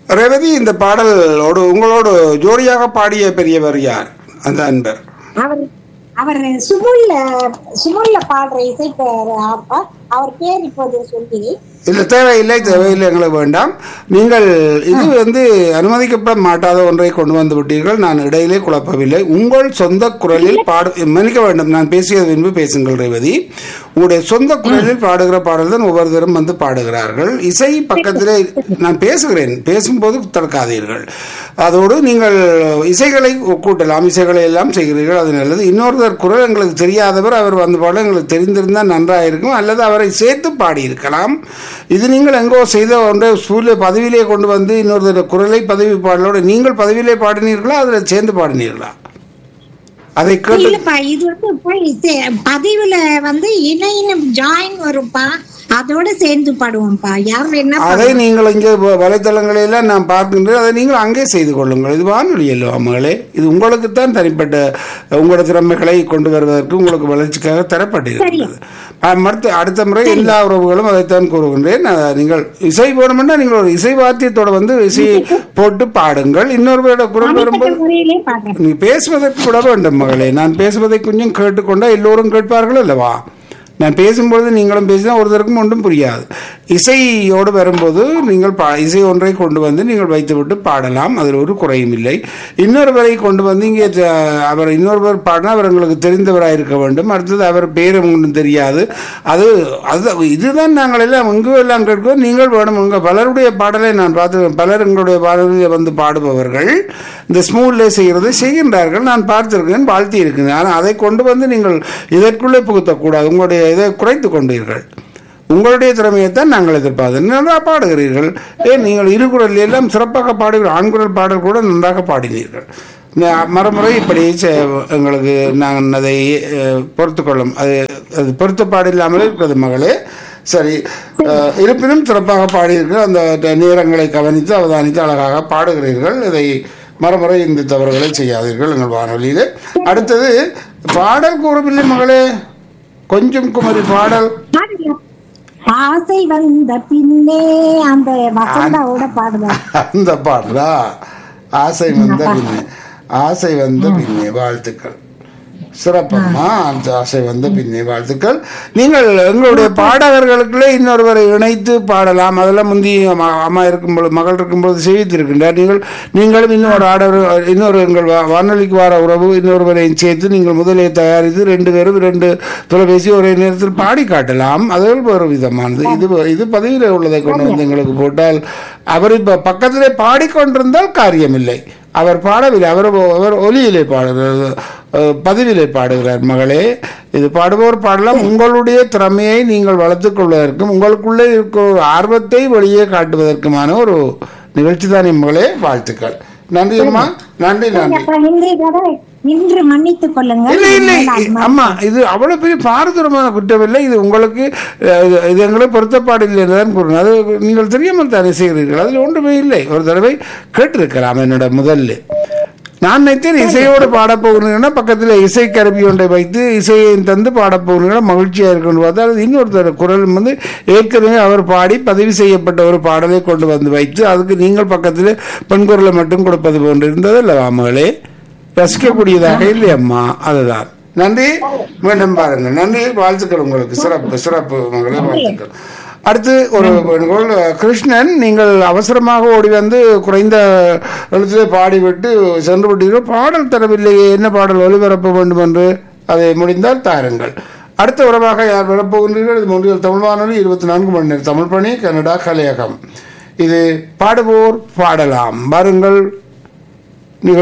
ரேவதி இந்த பாடலோடு உங்களோடு ஜோடியாக பாடிய பெரியவர் யார் அந்த அன்பர் அவர் அவர் சுமுல்ல சுமுல்ல பாடுற இசைப்பேர் அப்பா அவர் பேர் இப்போது சொல்லி இல்லை தேவையில்லை தேவையில்லை எங்களுக்கு வேண்டாம் நீங்கள் இது வந்து அனுமதிக்கப்பட மாட்டாத ஒன்றை கொண்டு வந்து விட்டீர்கள் நான் இடையிலே குழப்பவில்லை உங்கள் சொந்த குரலில் பாடு மன்னிக்க வேண்டும் நான் பேசியது பின்பு பேசுங்கள் ரேவதி உங்களுடைய சொந்த குரலில் பாடுகிற பாடல் தான் ஒவ்வொருத்தரும் வந்து பாடுகிறார்கள் இசை பக்கத்திலே நான் பேசுகிறேன் பேசும்போது தடுக்காதீர்கள் அதோடு நீங்கள் இசைகளை கூட்டலாம் இசைகளை எல்லாம் செய்கிறீர்கள் அது நல்லது இன்னொருத்தர் குரல் எங்களுக்கு தெரியாதவர் அவர் வந்து பாட எங்களுக்கு தெரிந்திருந்தால் நன்றாக இருக்கும் அல்லது அவரை சேர்த்து பாடியிருக்கலாம் இது நீங்கள் எங்கோ செய்த ஒன்றை ஸ்கூலில் பதவியிலே கொண்டு வந்து இன்னொருத்தர் குரலை பதவி பாடலோடு நீங்கள் பதவியிலே பாடினீர்களா அதில் சேர்ந்து பாடினீர்களா அதை கேட்டு இல்லப்பா இது வந்து போய் சே- பதிவுல வந்து இணையினம் ஜாயின் வரும்ப்பா அதோட சேர்ந்து பாடுவோம்ப்பா யார் வேணா அதை நீங்கள் இங்கே வ- வலைத்தளங்களில் நான் பார்க்கின்றேன் அதை நீங்கள் அங்கே செய்து கொள்ளுங்கள் இது வானொலி அல்லவா மகளே இது உங்களுக்குத்தான் தனிப்பட்ட உங்களோட திறமைகளை கொண்டு வருவதற்கு உங்களுக்கு வளர்ச்சிக்காக தரப்பட்டிருக்கிறது அஹ், மறுத்து அடுத்த முறை எல்லா உறவுகளும் அதைத்தான் கூறுகின்றேன் அஹ், நீங்கள் இசை வேணுமென்னா நீங்கள் ஒரு இசை வாத்தியத்தோட வந்து இசையை போட்டு பாடுங்கள் இன்னொருவரோட குரல் வரும்போது தனிப்பட்ட முறையிலே பாடுறேன் நீ பேசுவதற்கு விட வேண்டும் மகளே நான் பேசுவதை கொஞ்சம் கேட்டுக்கொண்டா எல்லோரும் கேட்பார்கள் அல்லவா நான் பேசும்பொழுது நீங்களும் பேசினா ஒருத்தருக்கும் ஒன்றும் புரியாது இசையோடு வரும்போது நீங்கள் பா இசை ஒன்றை கொண்டு வந்து நீங்கள் வைத்துவிட்டு பாடலாம் அதில் ஒரு குறையும் இல்லை இன்னொருவரை கொண்டு வந்து இங்கே த- அவர் இன்னொருவர் பாடினா அவர் உங்களுக்கு தெரிந்தவராக இருக்க வேண்டும் அடுத்தது அவர் பேரும் ஒன்றும் தெரியாது அது அது இதுதான் நாங்கள் எல்லாம் இங்கு எல்லாம் கேட்கிறோம் நீங்கள் வேணும் உங்கள் பலருடைய பாடலை நான் பார்த்து பலர் எங்களுடைய பாடலில் வந்து பாடுபவர்கள் இந்த ஸ்மூல்லே செய்கிறது செய்கின்றார்கள் நான் பார்த்திருக்கேன் வாழ்த்தி இருக்கிறேன் ஆனால் அதை கொண்டு வந்து நீங்கள் இதற்குள்ளே புகுத்தக்கூடாது உங்களுடைய இதை குறைத்து கொண்டீர்கள் உங்களுடைய திறமையைத்தான் நாங்கள் எதிர்பார்த்து நன்றாக பாடுகிறீர்கள் ஏன் நீங்கள் இரு குரல் எல்லாம் சிறப்பாக பாடுகிறீர்கள் ஆண்குரல் பாடல் கூட நன்றாக பாடினீர்கள் ந- மறுமுறை இப்படி செ- எங்களுக்கு நாங்கள் அதை பொறுத்து கொள்ளும் அது அது பொருத்தப்பாடு இல்லாமல் இருக்கிறது மகளே சரி அஹ், இருப்பினும் சிறப்பாக பாடியிருக்கிற அந்த ட- நேரங்களை கவனித்து அவதானித்து அழகாக பாடுகிறீர்கள் இதை மறுமுறை இந்த தவறுகளை செய்யாதீர்கள் எங்கள் வானொலியில் அடுத்தது பாடல் கூறவில்லை மகளே கொஞ்சம் குமரி பாடல் பாடுங்க. ஆசை வந்த பின்னே அந்த வசந்தாவோட பாடுவேன் அந்த பாடலா ஆசை வந்த பின்னே ஆசை வந்த பின்னே வாழ்த்துக்கள் சிறப்பம்மா அந்த ஆசை வந்த பின்னே வாழ்த்துக்கள் நீங்கள் எங்களுடைய பாடகர்களுக்குள்ளே இன்னொருவரை இணைத்து பாடலாம் அதெல்லாம் முந்தி அம்மா அம்மா இருக்கும்போது மகள் இருக்கும்போது செய்திருக்கின்றார் நீங்கள் நீங்களும் இன்னொரு ஆடவர் இன்னொரு எங்கள் வா- வானொலிக்கு வர உறவு இன்னொருவரையும் சேர்த்து நீங்கள் முதலே தயாரித்து ரெண்டு பேரும் ரெண்டு தொலைபேசி ஒரே நேரத்தில் பாடி காட்டலாம் அது ஒரு விதமானது இது இது பதவியில் உள்ளதை கொண்டு வந்து எங்களுக்கு போட்டால் அவர் இப்போ பக்கத்திலே பாடிக்கொண்டிருந்தால் காரியமில்லை அவர் பாடவில்லை அவர் அவர் ஒலியிலே பாடுகிறார் அஹ், பதிவிலே பாடுகிறார் மகளே இது பாடுபவர் பாடலாம் உங்களுடைய திறமையை நீங்கள் வளர்த்துக் கொள்வதற்கும் உங்களுக்குள்ளே இருக்கிற ஒரு ஆர்வத்தை வெளியே காட்டுவதற்குமான ஒரு நிகழ்ச்சி தான் மகளே வாழ்த்துக்கள் நன்றி அம்மா நன்றி நன்றி அப்ப இன்றைய தடவை இன்று மன்னித்துக் கொள்ளுங்கள் இல்லை இல்லை அம்மா இது அவ்வளவு பெரிய பாரதூரமான குற்றம் இல்லை இது உங்களுக்கு அஹ், இது- இது எங்களை பொருத்தப்பாடு இல்லை என்றுதான் கூறுங்க அது நீங்கள் தெரியாமல் தானே செய்கிறீர்கள் அதில் ஒன்றுமே இல்லை ஒரு தடவை கேட்டிருக்கலாம் என்னோட முதல்ல நான் நினைத்தேன் இசையோடு பாடப் போகிறீங்கன்னா பக்கத்தில் இசை கருவி ஒன்றை வைத்து இசையை தந்து பாடப் போகிறீங்கன்னா மகிழ்ச்சியாக இருக்குன்னு பார்த்தா அது இன்னொருத்தர் குரல் வந்து ஏற்கனவே அவர் பாடி பதிவு செய்யப்பட்ட ஒரு பாடலை கொண்டு வந்து வைத்து அதுக்கு நீங்கள் பக்கத்தில் பெண் குரலை மட்டும் கொடுப்பது போன்று இருந்தது அல்லவா மகளே ரசிக்கக்கூடியதாக இல்லை அம்மா அதுதான் நன்றி மீண்டும் பாருங்கள் நன்றி வாழ்த்துக்கள் உங்களுக்கு சிறப்பு சிறப்பு மகளே வாழ்த்துக்கள் அடுத்து ஒரு வேண்டுகோள் கிருஷ்ணன் நீங்கள் அவசரமாக ஓடி வந்து குறைந்த எழுத்திலே பாடிவிட்டு சென்று விட்டீர்கள் பாடல் தரவில்லையே என்ன பாடல் ஒளிபரப்ப வேண்டும் என்று அதை முடிந்தால் தாருங்கள் அடுத்த உறவாக யார் வரப்போகின்றீர்கள் இது மூன்றில் தமிழ் வானொலி இருபத்தி நான்கு மணி நேரம் தமிழ் பணி கனடா கலையகம் இது பாடுவோர் பாடலாம் வாருங்கள்